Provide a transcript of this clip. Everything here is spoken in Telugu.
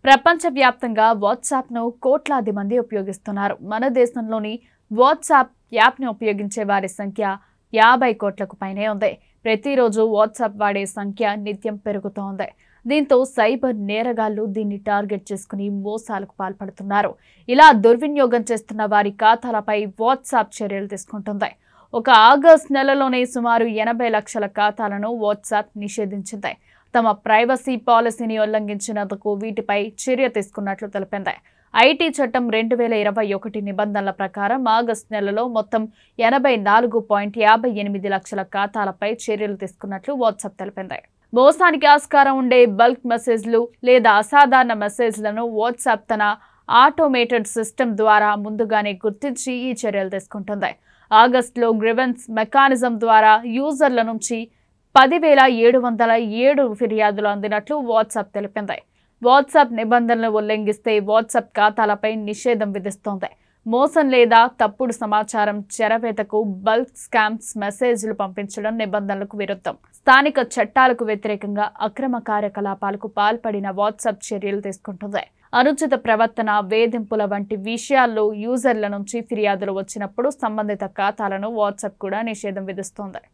ప్రపంచవ్యాప్తంగా వాట్సాప్ను కోట్లాది మంది ఉపయోగిస్తున్నారు మన దేశంలోని వాట్సాప్ యాప్ని ఉపయోగించే వారి సంఖ్య యాభై కోట్లకు పైనే ఉంది ప్రతిరోజు వాట్సాప్ వాడే సంఖ్య నిత్యం పెరుగుతోంది దీంతో సైబర్ నేరగాళ్లు దీన్ని టార్గెట్ చేసుకుని మోసాలకు పాల్పడుతున్నారు ఇలా దుర్వినియోగం చేస్తున్న వారి ఖాతాలపై వాట్సాప్ చర్యలు తీసుకుంటుంది ఒక ఆగస్ట్ నెలలోనే సుమారు ఎనభై లక్షల ఖాతాలను వాట్సాప్ నిషేధించింది తమ ప్రైవసీ పాలసీని ఉల్లంఘించినందుకు వీటిపై చర్య తీసుకున్నట్లు తెలిపింది ఐటీ చట్టం రెండు వేల ఇరవై ఒకటి నిబంధనల ప్రకారం ఆగస్టు నెలలో మొత్తం ఎనభై నాలుగు పాయింట్ యాభై ఎనిమిది లక్షల ఖాతాలపై చర్యలు తీసుకున్నట్లు వాట్సాప్ తెలిపింది మోసానికి ఆస్కారం ఉండే బల్క్ మెసేజ్లు లేదా అసాధారణ మెసేజ్లను వాట్సాప్ తన ఆటోమేటెడ్ సిస్టమ్ ద్వారా ముందుగానే గుర్తించి ఈ చర్యలు తీసుకుంటుంది ఆగస్టులో గ్రివెన్స్ మెకానిజం ద్వారా యూజర్ల నుంచి పదివేల ఏడు వందల ఏడు ఫిర్యాదులు అందినట్లు వాట్సాప్ తెలిపింది వాట్సాప్ నిబంధనలు ఉల్లంఘిస్తే వాట్సాప్ ఖాతాలపై నిషేధం విధిస్తోంది మోసం లేదా తప్పుడు సమాచారం చెరవేతకు బల్క్ స్కామ్స్ మెసేజ్లు పంపించడం నిబంధనలకు విరుద్ధం స్థానిక చట్టాలకు వ్యతిరేకంగా అక్రమ కార్యకలాపాలకు పాల్పడిన వాట్సాప్ చర్యలు తీసుకుంటుంది అనుచిత ప్రవర్తన వేధింపుల వంటి విషయాల్లో యూజర్ల నుంచి ఫిర్యాదులు వచ్చినప్పుడు సంబంధిత ఖాతాలను వాట్సాప్ కూడా నిషేధం విధిస్తోంది